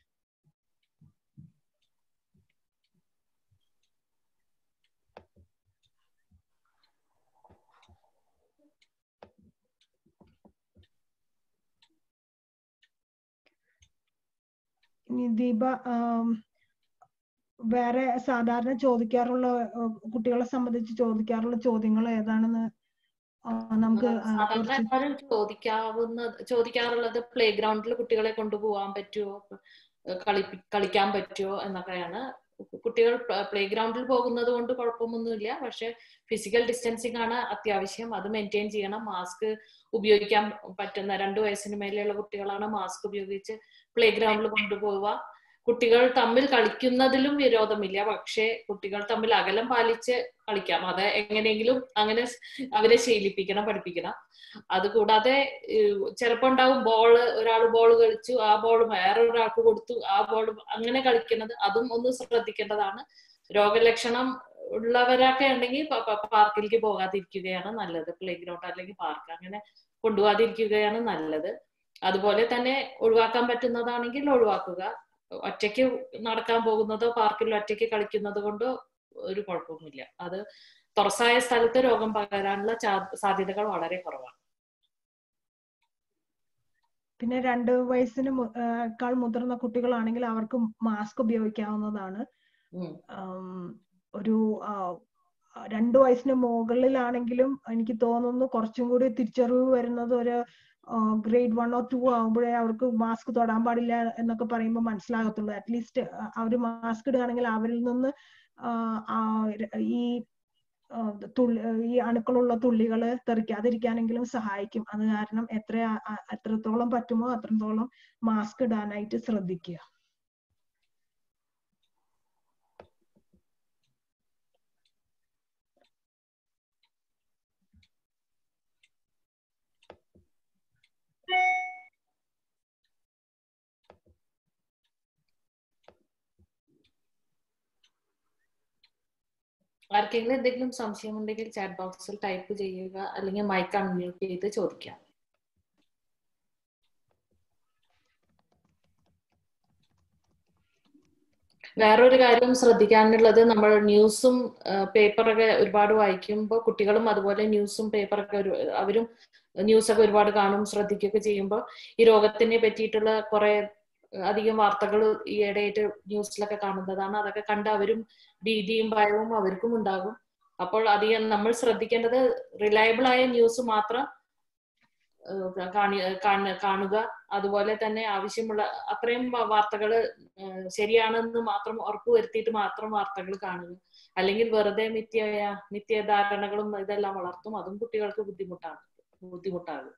ഇനി ദീപ വേറെ സാധാരണ ചോദിക്കാറുള്ള കുട്ടികളെ സംബന്ധിച്ച് ചോദിക്കാറുള്ള ചോദ്യങ്ങൾ ഏതാണെന്ന് നമുക്ക് സാധാരണ ചോദിക്കാവുന്ന ചോദിക്കാറുള്ളത് പ്ലേ ഗ്രൗണ്ടിൽ കുട്ടികളെ കൊണ്ടുപോകാൻ പറ്റുമോ കളി കളിക്കാൻ പറ്റുമോ എന്നൊക്കെയാണ് കുട്ടികൾ പ്ലേ ഗ്രൗണ്ടിൽ പോകുന്നത് കൊണ്ട് കുഴപ്പമൊന്നുമില്ല പക്ഷെ ഫിസിക്കൽ ഡിസ്റ്റൻസിങ് ആണ് അത്യാവശ്യം അത് മെയിൻറ്റെയിൻ ചെയ്യണം മാസ്ക് ഉപയോഗിക്കാൻ പറ്റുന്ന രണ്ടു വയസ്സിന് മേലെയുള്ള കുട്ടികളാണ് മാസ്ക് ഉപയോഗിച്ച് പ്ലേ ഗ്രൗണ്ടിൽ കൊണ്ടുപോവുക കുട്ടികൾ തമ്മിൽ കളിക്കുന്നതിലും വിരോധമില്ല പക്ഷേ കുട്ടികൾ തമ്മിൽ അകലം പാലിച്ച് കളിക്കാം അത് എങ്ങനെയെങ്കിലും അങ്ങനെ അവരെ ശീലിപ്പിക്കണം പഠിപ്പിക്കണം അതുകൂടാതെ ചിലപ്പോ ഉണ്ടാവും ബോള് ഒരാൾ ബോൾ കളിച്ചു ആ ബോൾ വേറെ ഒരാൾക്ക് കൊടുത്തു ആ ബോൾ അങ്ങനെ കളിക്കുന്നത് അതും ഒന്ന് ശ്രദ്ധിക്കേണ്ടതാണ് രോഗലക്ഷണം ഉള്ളവരൊക്കെ ഉണ്ടെങ്കിൽ പാർക്കിലേക്ക് പോകാതിരിക്കുകയാണ് നല്ലത് പ്ലേ ഗ്രൗണ്ട് അല്ലെങ്കിൽ പാർക്ക് അങ്ങനെ കൊണ്ടുപോകാതിരിക്കുകയാണ് നല്ലത് അതുപോലെ തന്നെ ഒഴിവാക്കാൻ പറ്റുന്നതാണെങ്കിൽ ഒഴിവാക്കുക ഒറ്റയ്ക്ക് നടക്കാൻ പോകുന്നതോ പാർക്കിൽ ഒറ്റയ്ക്ക് കളിക്കുന്നത് കൊണ്ടോ ഒരു കുഴപ്പവുമില്ല അത് തുറസായ സ്ഥലത്ത് രോഗം പകരാനുള്ള സാധ്യതകൾ വളരെ കുറവാണ് പിന്നെ രണ്ട് വയസ്സിന് ക്കാൾ മുതിർന്ന കുട്ടികളാണെങ്കിൽ അവർക്ക് മാസ്ക് ഉപയോഗിക്കാവുന്നതാണ് ഒരു രണ്ടു വയസ്സിന് മുകളിലാണെങ്കിലും എനിക്ക് തോന്നുന്നു കുറച്ചും കൂടി തിരിച്ചറിവ് വരുന്നത് ഒരു ഗ്രേഡ് വൺ ഓർ ടു ആകുമ്പോഴേ അവർക്ക് മാസ്ക് തൊടാൻ പാടില്ല എന്നൊക്കെ പറയുമ്പോൾ മനസ്സിലാകത്തുള്ളൂ അറ്റ്ലീസ്റ്റ് അവർ മാസ്ക് ഇടുകയാണെങ്കിൽ അവരിൽ നിന്ന് ഈ തുള്ളി ഈ അണുക്കളുള്ള തുള്ളികൾ തെറിക്കാതിരിക്കാനെങ്കിലും സഹായിക്കും അത് കാരണം എത്ര എത്രത്തോളം പറ്റുമോ അത്രത്തോളം മാസ്ക് ഇടാനായിട്ട് ശ്രദ്ധിക്കുക ആർക്കെങ്കിലും എന്തെങ്കിലും സംശയമുണ്ടെങ്കിൽ ചാറ്റ് ബോക്സിൽ ടൈപ്പ് ചെയ്യുക അല്ലെങ്കിൽ മൈക്ക് അൺമ്യൂട്ട് ചെയ്ത് ചോദിക്കാം വേറൊരു കാര്യം ശ്രദ്ധിക്കാനുള്ളത് നമ്മൾ ന്യൂസും പേപ്പറൊക്കെ ഒരുപാട് വായിക്കുമ്പോൾ കുട്ടികളും അതുപോലെ ന്യൂസും പേപ്പറൊക്കെ ഒരു അവരും ന്യൂസൊക്കെ ഒരുപാട് കാണും ശ്രദ്ധിക്കുകയൊക്കെ ചെയ്യുമ്പോൾ ഈ രോഗത്തിനെ പറ്റിയിട്ടുള്ള കുറെ അധികം വാർത്തകൾ ഈയിടെയായിട്ട് ന്യൂസിലൊക്കെ കാണുന്നതാണ് അതൊക്കെ കണ്ട് അവരും ഭീതിയും ഭയവും അവർക്കും ഉണ്ടാകും അപ്പോൾ അധികം നമ്മൾ ശ്രദ്ധിക്കേണ്ടത് റിലയബിൾ ആയ ന്യൂസ് മാത്രം കാണുക അതുപോലെ തന്നെ ആവശ്യമുള്ള അത്രയും വാർത്തകൾ ശരിയാണെന്ന് മാത്രം ഉറപ്പുവരുത്തിയിട്ട് മാത്രം വാർത്തകൾ കാണുക അല്ലെങ്കിൽ വെറുതെ മിഥ്യ മിഥ്യധാരണകളും ഇതെല്ലാം വളർത്തും അതും കുട്ടികൾക്ക് ബുദ്ധിമുട്ടാണ് ബുദ്ധിമുട്ടാകും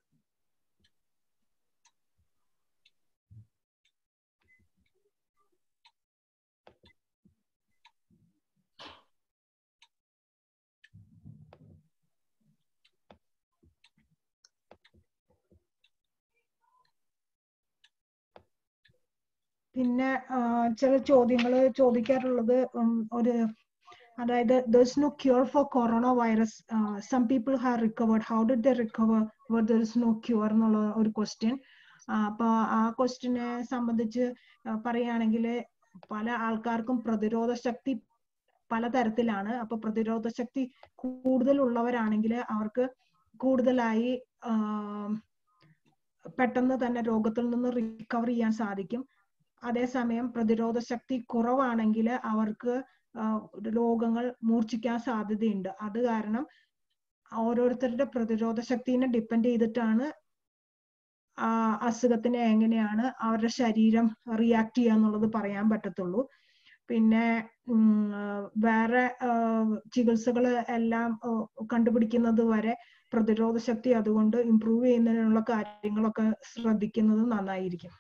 പിന്നെ ചില ചോദ്യങ്ങൾ ചോദിക്കാറുള്ളത് ഒരു അതായത് there is no cure for corona virus some people have recovered how did they recover where there is no cure എന്നുള്ള ഒരു ക്വസ്റ്റ്യൻ അപ്പൊ ആ ക്വസ്റ്റ്യനെ സംബന്ധിച്ച് പറയുകയാണെങ്കിൽ പല ആൾക്കാർക്കും പ്രതിരോധ ശക്തി പലതരത്തിലാണ് അപ്പൊ പ്രതിരോധ ശക്തി കൂടുതലുള്ളവരാണെങ്കിൽ അവർക്ക് കൂടുതലായി പെട്ടെന്ന് തന്നെ രോഗത്തിൽ നിന്ന് റിക്കവർ ചെയ്യാൻ സാധിക്കും അതേസമയം പ്രതിരോധ ശക്തി കുറവാണെങ്കിൽ അവർക്ക് രോഗങ്ങൾ മൂർച്ഛിക്കാൻ സാധ്യതയുണ്ട് അത് കാരണം ഓരോരുത്തരുടെ പ്രതിരോധ ശക്തിനെ ഡിപ്പെൻഡ് ചെയ്തിട്ടാണ് ആ അസുഖത്തിന് എങ്ങനെയാണ് അവരുടെ ശരീരം റിയാക്ട് ചെയ്യുക എന്നുള്ളത് പറയാൻ പറ്റത്തുള്ളൂ പിന്നെ വേറെ ചികിത്സകൾ എല്ലാം കണ്ടുപിടിക്കുന്നത് വരെ പ്രതിരോധ ശക്തി അതുകൊണ്ട് ഇംപ്രൂവ് ചെയ്യുന്നതിനുള്ള കാര്യങ്ങളൊക്കെ ശ്രദ്ധിക്കുന്നത് നന്നായിരിക്കും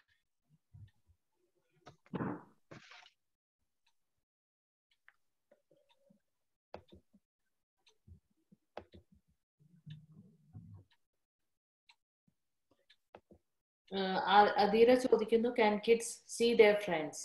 അധീര ചോദിക്കുന്നു can kids see their friends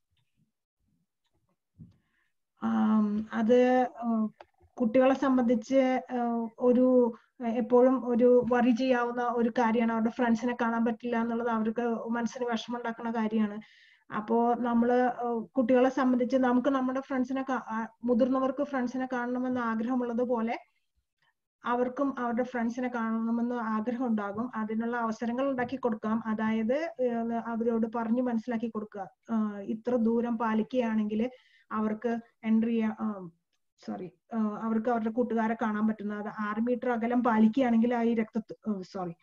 അത് കുട്ടികളെ സംബന്ധിച്ച് ഒരു എപ്പോഴും ഒരു വറി ചെയ്യാവുന്ന ഒരു കാര്യമാണ് അവരുടെ ഫ്രണ്ട്സിനെ കാണാൻ പറ്റില്ല എന്നുള്ളത് അവർക്ക് മനസ്സിന് വിഷമം ഉണ്ടാക്കുന്ന കാര്യമാണ് അപ്പോ നമ്മള് കുട്ടികളെ സംബന്ധിച്ച് നമുക്ക് നമ്മുടെ ഫ്രണ്ട്സിനെ മുതിർന്നവർക്ക് ഫ്രണ്ട്സിനെ കാണണമെന്ന് ആഗ്രഹമുള്ളത് പോലെ അവർക്കും അവരുടെ ഫ്രണ്ട്സിനെ കാണണമെന്ന് ആഗ്രഹം ഉണ്ടാകും അതിനുള്ള അവസരങ്ങൾ ഉണ്ടാക്കി കൊടുക്കാം അതായത് അവരോട് പറഞ്ഞു മനസ്സിലാക്കി കൊടുക്കുക ഇത്ര ദൂരം പാലിക്കുകയാണെങ്കിൽ അവർക്ക് എൻട്രി സോറി അവർക്ക് അവരുടെ കൂട്ടുകാരെ കാണാൻ പറ്റുന്ന അത് ആറ് മീറ്റർ അകലം പാലിക്കുകയാണെങ്കിൽ ആ ഈ രക്ത സോറി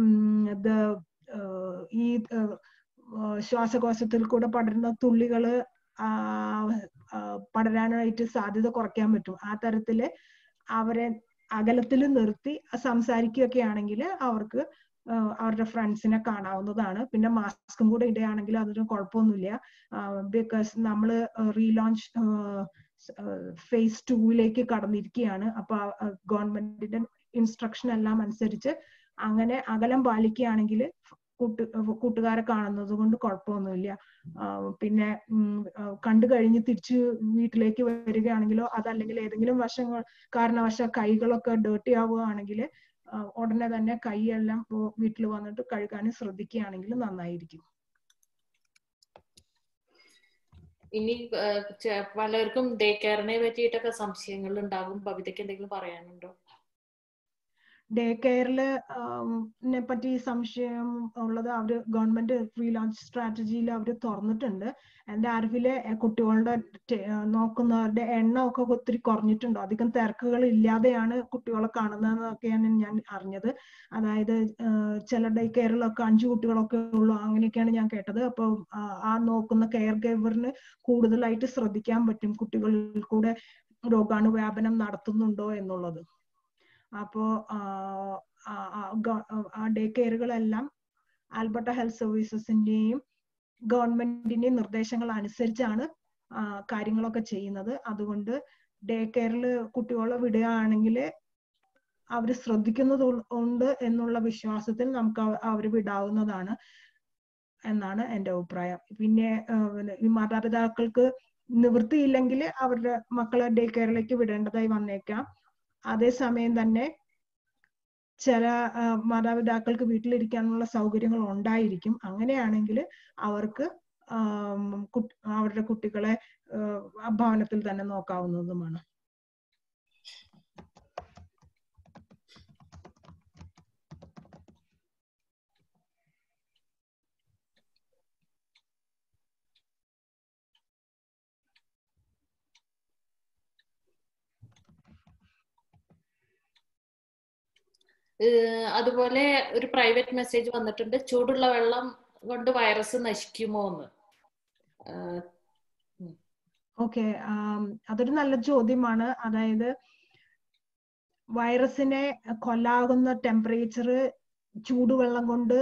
ഈ ശ്വാസകോശത്തിൽ കൂടെ പടരുന്ന തുള്ളികള് പടരാനായിട്ട് സാധ്യത കുറയ്ക്കാൻ പറ്റും ആ തരത്തില് അവരെ അകലത്തിൽ നിർത്തി സംസാരിക്കുകയൊക്കെ ആണെങ്കിൽ അവർക്ക് അവരുടെ ഫ്രണ്ട്സിനെ കാണാവുന്നതാണ് പിന്നെ മാസ്കും കൂടെ ഇടുകയാണെങ്കിൽ അതൊരു കുഴപ്പമൊന്നുമില്ല ബിക്കോസ് നമ്മൾ റീലോഞ്ച് ഫേസ് ടൂവിലേക്ക് കടന്നിരിക്കുകയാണ് അപ്പൊ ഗവൺമെന്റിന്റെ ഇൻസ്ട്രക്ഷൻ എല്ലാം അനുസരിച്ച് അങ്ങനെ അകലം പാലിക്കുകയാണെങ്കിൽ കൂട്ട് കൂട്ടുകാരെ കാണുന്നത് കൊണ്ട് കുഴപ്പമൊന്നുമില്ല പിന്നെ കണ്ടു കഴിഞ്ഞ് തിരിച്ച് വീട്ടിലേക്ക് വരികയാണെങ്കിലോ അതല്ലെങ്കിൽ ഏതെങ്കിലും വശങ്ങൾ കാരണവശ കൈകളൊക്കെ ഡേർട്ടി ആവുകയാണെങ്കിൽ ഉടനെ തന്നെ കൈയെല്ലാം വീട്ടിൽ വന്നിട്ട് കഴുകാനും ശ്രദ്ധിക്കുകയാണെങ്കിൽ നന്നായിരിക്കും ഇനി പലർക്കും ഡേ കെയറിനെ പറ്റിയിട്ടൊക്കെ സംശയങ്ങൾ ഉണ്ടാകും ഭവിതയ്ക്ക് എന്തെങ്കിലും പറയാനുണ്ടോ ഡേ കെയറിൽ പറ്റി സംശയം ഉള്ളത് അവര് ഗവൺമെന്റ് റീലോഞ്ച് സ്ട്രാറ്റജിയിൽ അവർ തുറന്നിട്ടുണ്ട് എൻ്റെ അറിവില് കുട്ടികളുടെ നോക്കുന്നവരുടെ എണ്ണം ഒക്കെ ഒത്തിരി കുറഞ്ഞിട്ടുണ്ട് അധികം തിരക്കുകൾ ഇല്ലാതെയാണ് കുട്ടികളെ കാണുന്നതെന്നൊക്കെയാണ് ഞാൻ അറിഞ്ഞത് അതായത് ചില ഡേ കെയറിലൊക്കെ അഞ്ചു കുട്ടികളൊക്കെ ഉള്ളൂ അങ്ങനെയൊക്കെയാണ് ഞാൻ കേട്ടത് അപ്പോൾ ആ നോക്കുന്ന കെയർ ഗിവറിന് കൂടുതലായിട്ട് ശ്രദ്ധിക്കാൻ പറ്റും കുട്ടികളിൽ കൂടെ രോഗാണുവ്യാപനം നടത്തുന്നുണ്ടോ എന്നുള്ളത് അപ്പോ ആ ഡേ കെയറുകളെല്ലാം ആൽബർട്ട ഹെൽത്ത് സർവീസസിന്റെയും ഗവൺമെന്റിന്റെയും നിർദ്ദേശങ്ങൾ അനുസരിച്ചാണ് കാര്യങ്ങളൊക്കെ ചെയ്യുന്നത് അതുകൊണ്ട് ഡേ കെയറിൽ കുട്ടികളെ വിടുകയാണെങ്കിൽ അവർ ശ്രദ്ധിക്കുന്നത് ഉണ്ട് എന്നുള്ള വിശ്വാസത്തിൽ നമുക്ക് അവർ വിടാവുന്നതാണ് എന്നാണ് എൻ്റെ അഭിപ്രായം പിന്നെ ഈ മാതാപിതാക്കൾക്ക് നിവൃത്തിയില്ലെങ്കിൽ അവരുടെ മക്കളെ ഡേ കെയറിലേക്ക് വിടേണ്ടതായി വന്നേക്കാം അതേസമയം തന്നെ ചില മാതാപിതാക്കൾക്ക് വീട്ടിലിരിക്കാനുള്ള സൗകര്യങ്ങൾ ഉണ്ടായിരിക്കും അങ്ങനെയാണെങ്കിൽ അവർക്ക് അവരുടെ കുട്ടികളെ ഭവനത്തിൽ തന്നെ നോക്കാവുന്നതുമാണ് അതുപോലെ ഒരു പ്രൈവറ്റ് മെസ്സേജ് വന്നിട്ടുണ്ട് ചൂടുള്ള വെള്ളം കൊണ്ട് വൈറസ് നശിക്കുമോ എന്ന് ഓക്കെ അതൊരു നല്ല ചോദ്യമാണ് അതായത് വൈറസിനെ കൊല്ലാകുന്ന ടെമ്പറേച്ചർ ചൂടുവെള്ളം കൊണ്ട്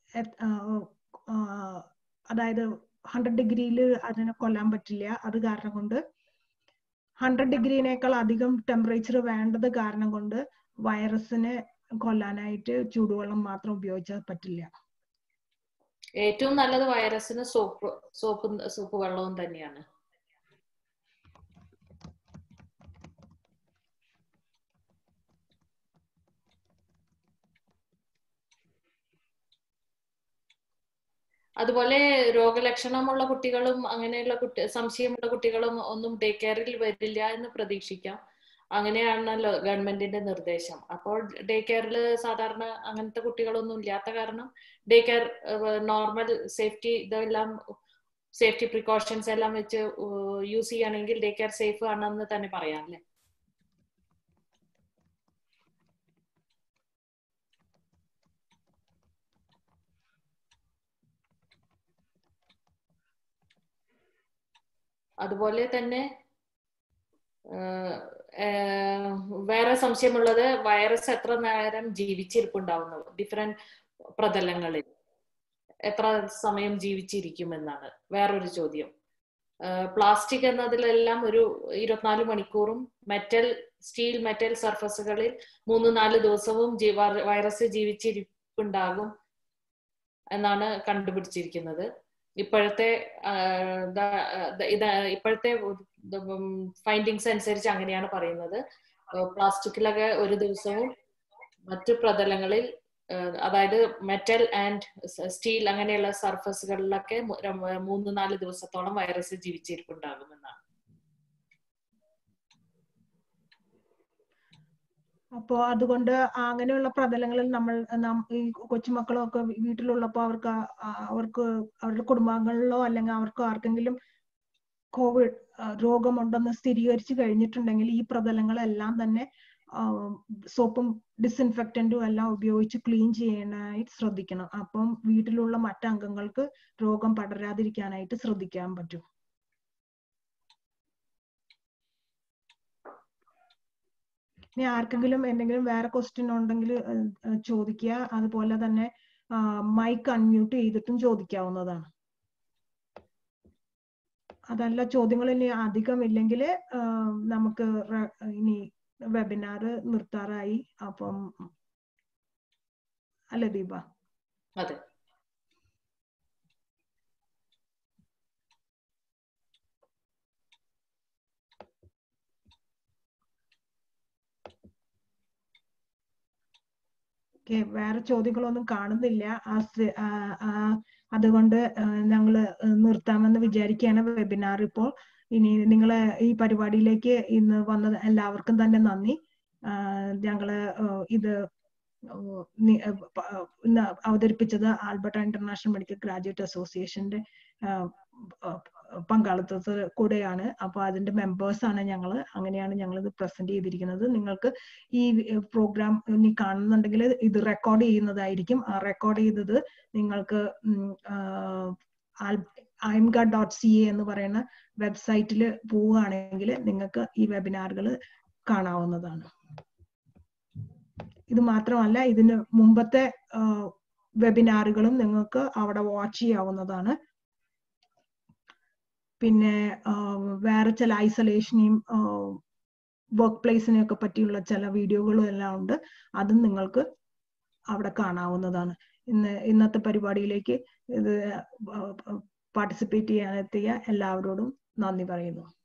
അതായത് ഹൺഡ്രഡ് ഡിഗ്രിയിൽ അതിനെ കൊല്ലാൻ പറ്റില്ല അത് കാരണം കൊണ്ട് ഹൺഡ്രഡ് ഡിഗ്രിനേക്കാൾ അധികം ടെമ്പറേച്ചർ വേണ്ടത് കാരണം കൊണ്ട് വൈറസിനെ കൊല്ലാനായിട്ട് ചൂടുവെള്ളം മാത്രം ഉപയോഗിച്ചാൽ പറ്റില്ല ഏറ്റവും നല്ലത് വൈറസിന് സോപ്പ് സോപ്പ് സോപ്പ് വെള്ളവും തന്നെയാണ് അതുപോലെ രോഗലക്ഷണമുള്ള കുട്ടികളും അങ്ങനെയുള്ള കുട്ടി സംശയമുള്ള കുട്ടികളും ഒന്നും ഡേ കെയറിൽ വരില്ല എന്ന് പ്രതീക്ഷിക്കാം അങ്ങനെയാണല്ലോ ഗവൺമെന്റിന്റെ നിർദ്ദേശം അപ്പോൾ ഡേ കെയറിൽ സാധാരണ അങ്ങനത്തെ കുട്ടികളൊന്നും ഇല്ലാത്ത കാരണം ഡേ കെയർ നോർമൽ സേഫ്റ്റി ഇതെല്ലാം സേഫ്റ്റി പ്രിക്കോഷൻസ് എല്ലാം വെച്ച് യൂസ് ചെയ്യുകയാണെങ്കിൽ ഡേ കെയർ സേഫ് ആണെന്ന് തന്നെ പറയാം അല്ലേ അതുപോലെ തന്നെ വേറെ സംശയമുള്ളത് വൈറസ് എത്ര നേരം ജീവിച്ചിരിപ്പുണ്ടാവുന്നു ഡിഫറെന്റ് പ്രതലങ്ങളിൽ എത്ര സമയം ജീവിച്ചിരിക്കുമെന്നാണ് വേറൊരു ചോദ്യം പ്ലാസ്റ്റിക് എന്നതിലെല്ലാം ഒരു ഇരുപത്തിനാല് മണിക്കൂറും മെറ്റൽ സ്റ്റീൽ മെറ്റൽ സർഫസുകളിൽ മൂന്ന് നാല് ദിവസവും വൈറസ് ജീവിച്ചിരിപ്പുണ്ടാകും എന്നാണ് കണ്ടുപിടിച്ചിരിക്കുന്നത് ഇപ്പോഴത്തെ ഇത് ഇപ്പോഴത്തെ ഫൈൻഡിങ്സ് അനുസരിച്ച് അങ്ങനെയാണ് പറയുന്നത് പ്ലാസ്റ്റിക്കിലൊക്കെ ഒരു ദിവസവും മറ്റു പ്രതലങ്ങളിൽ അതായത് മെറ്റൽ ആൻഡ് സ്റ്റീൽ അങ്ങനെയുള്ള സർഫസുകളിലൊക്കെ മൂന്ന് നാല് ദിവസത്തോളം വൈറസ് ജീവിച്ചിരിപ്പുണ്ടാകുമെന്നാണ് അപ്പോ അതുകൊണ്ട് അങ്ങനെയുള്ള പ്രതലങ്ങളിൽ നമ്മൾ ഈ കൊച്ചുമക്കളൊക്കെ വീട്ടിലുള്ളപ്പോ അവർക്ക് അവർക്ക് അവരുടെ കുടുംബാംഗങ്ങളിലോ അല്ലെങ്കിൽ അവർക്ക് ആർക്കെങ്കിലും കോവിഡ് രോഗമുണ്ടെന്ന് സ്ഥിരീകരിച്ചു കഴിഞ്ഞിട്ടുണ്ടെങ്കിൽ ഈ പ്രതലങ്ങളെല്ലാം തന്നെ സോപ്പും ഡിസിൻഫെക്റ്റന്റും എല്ലാം ഉപയോഗിച്ച് ക്ലീൻ ചെയ്യാനായിട്ട് ശ്രദ്ധിക്കണം അപ്പം വീട്ടിലുള്ള മറ്റംഗങ്ങൾക്ക് രോഗം പടരാതിരിക്കാനായിട്ട് ശ്രദ്ധിക്കാൻ പറ്റും ഇനി ആർക്കെങ്കിലും എന്തെങ്കിലും വേറെ ക്വസ്റ്റ്യൻ ഉണ്ടെങ്കിൽ ചോദിക്കുക അതുപോലെ തന്നെ മൈക്ക് അൺമ്യൂട്ട് ചെയ്തിട്ടും ചോദിക്കാവുന്നതാണ് അതല്ല ചോദ്യങ്ങൾ ഇനി അധികം ഇല്ലെങ്കിൽ നമുക്ക് ഇനി വെബിനാർ നിർത്താറായി അപ്പം അല്ലേ ദീപ അതെ ഓക്കെ വേറെ ചോദ്യങ്ങളൊന്നും കാണുന്നില്ല ആ സ്ഥി- ആ, ആ, അതുകൊണ്ട് ഞങ്ങൾ നിർത്താമെന്ന് വിചാരിക്കുകയാണ് വെബിനാർ ഇപ്പോൾ ഇനി നിങ്ങളെ ഈ പരിപാടിയിലേക്ക് ഇന്ന് വന്നത് എല്ലാവർക്കും തന്നെ നന്ദി ആ, ഞങ്ങള് ആ, ഇത് ഓ, നി- ആ, പ- ആ, ഇന്ന് അവതരിപ്പിച്ചത് ആൽബർട്ട ഇന്റർനാഷണൽ മെഡിക്കൽ ഗ്രാജുവേറ്റ് അസോസിയേഷന്റെ ആ, ആ, പങ്കാളിത്തത്തിൽ കൂടെയാണ് അപ്പൊ അതിന്റെ മെമ്പേഴ്സ് ആണ് ഞങ്ങൾ അങ്ങനെയാണ് ഞങ്ങൾ ഇത് പ്രസന്റ് ചെയ്തിരിക്കുന്നത് നിങ്ങൾക്ക് ഈ പ്രോഗ്രാം ഇനി കാണുന്നുണ്ടെങ്കിൽ ഇത് റെക്കോർഡ് ചെയ്യുന്നതായിരിക്കും ആ റെക്കോർഡ് ചെയ്തത് നിങ്ങൾക്ക് ഐംഗ ഡോട്ട് സി എ എന്ന് പറയുന്ന വെബ്സൈറ്റിൽ പോവുകയാണെങ്കിൽ നിങ്ങൾക്ക് ഈ വെബിനാറുകൾ കാണാവുന്നതാണ് ഇത് മാത്രമല്ല ഇതിന് മുമ്പത്തെ വെബിനാറുകളും നിങ്ങൾക്ക് അവിടെ വാച്ച് ചെയ്യാവുന്നതാണ് പിന്നെ ആ, വേറെ ചില ഐസൊലേഷനെയും വർക്ക് പ്ലേസിനെയും ഒക്കെ പറ്റിയുള്ള ചില വീഡിയോകളും എല്ലാം ഉണ്ട് അതും നിങ്ങൾക്ക് അവിടെ കാണാവുന്നതാണ് ഇന്ന് ഇന്നത്തെ പരിപാടിയിലേക്ക് ഇത് പാർട്ടിസിപ്പേറ്റ് ചെയ്യാനെത്തിയ എല്ലാവരോടും നന്ദി പറയുന്നു